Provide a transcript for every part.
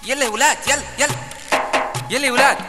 يلا يا ولاد يلا يلا يلا يا ولاد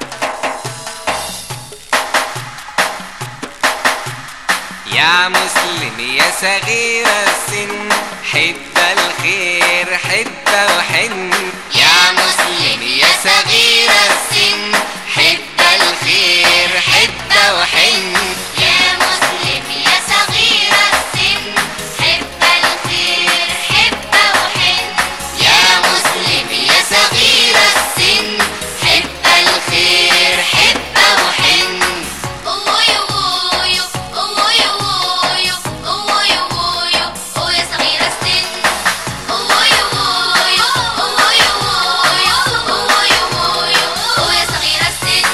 يا مسلم يا صغير السن حب الخير حب وحن يا مسلم يا صغير السن حب الخير حب وحن يا مسلم يا صغير السن حب الخير حب وحن يا مسلم يا صغير السن حب الخير حب وحن أوي أوي أوي أوي أوي أوي أوي يا صغير السن أوي أوي أوي أوي أوي أوي أوي يا صغير السن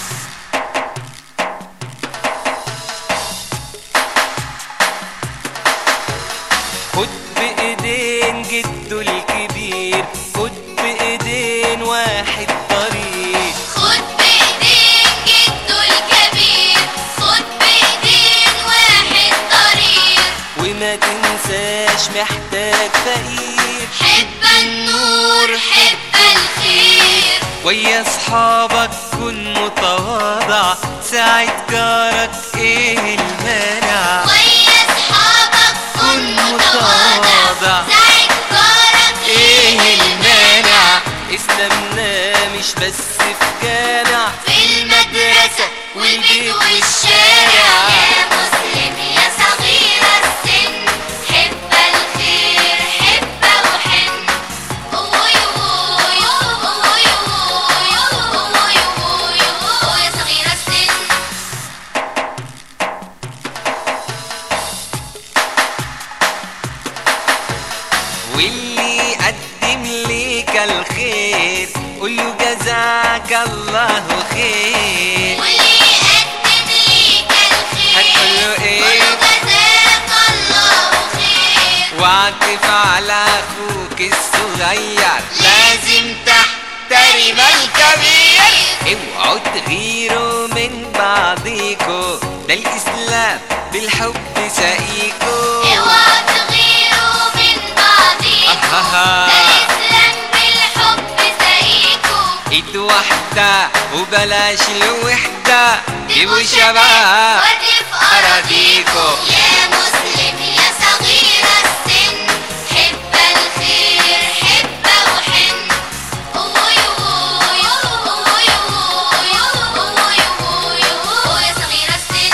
خد بايدين جده الكبير خد بايدين واحد طريق خد بإيدين جده الكبير خد بإيدين واحد طريق وما تنساش محتاج فقير حب النور حب الخير ويا اصحابك كن متواضع ساعد جارك ايه المانع ويا اصحابك كن متواضع متواضع. ساعد جارك ايه المانع اسلامنا مش بس في جامع في المدرسة والبيت والشارع يا مسلم يا صغير السن حب الخير حب وحن أوي أوي أوي أوي أوي أوي أوي يا صغير السن واللي قدم ليك الخير قول له جزاك الله خير واللي يقدم ليك الخير هتقول له إيه؟ قول له جزاك الله خير واعطف على اخوك الصغير لازم تحترم الكبير اوعوا تغيروا من بعضيكوا ده الاسلام بالحب ساقيكوا اوعوا تغيروا من بعضيكم أهاها. ده الاسلام بالحب سايقكم ايد واحدة وبلاش الوحدة جيبوا شباب ودي في أراضيكم. يا مسلم يا صغير السن حب الخير حب وحن أوي أوي أوي أوي أوي أوي أوي يا صغير السن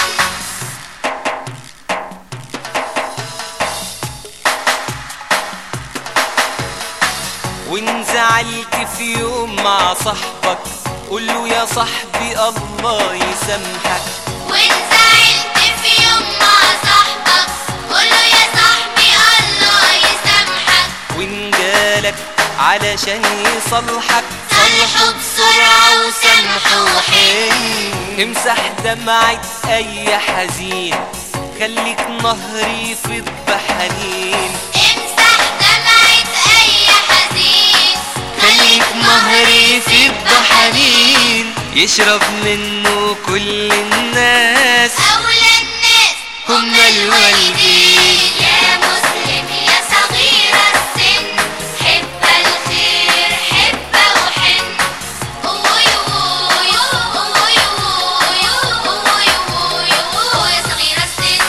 وان زعلت في يوم مع صاحبك قول له يا صاحبي الله يسامحك وإن زعلت في يوم مع صاحبك قوله يا صاحبي الله يسامحك وان جالك علشان يصلحك صلحه بسرعة وسامحه وحن امسح دمعة اي حزين خليك نهر يفيض بحنين امسح دمعة أي حزين خليك نهر يفيض بحنين يشرب منه كل الناس أولى الناس هم الوالدين. يا مسلم يا صغير السن حب الخير حب وحن أوي أوي أوي أوي أوي أوي أوي يا صغير السن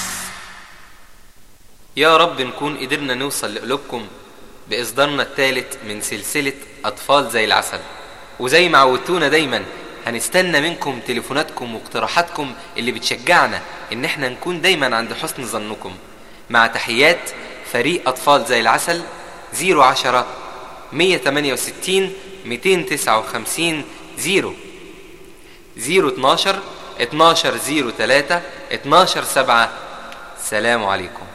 يا رب نكون قدرنا نوصل لقلوبكم بإصدارنا الثالث من سلسلة أطفال زي العسل وزي ما عودتونا دايما هنستنى منكم تليفوناتكم واقتراحاتكم اللي بتشجعنا إن احنا نكون دايما عند حسن ظنكم مع تحيات فريق أطفال زي العسل 010 168 259 0 012 12 03 12 7 سلام عليكم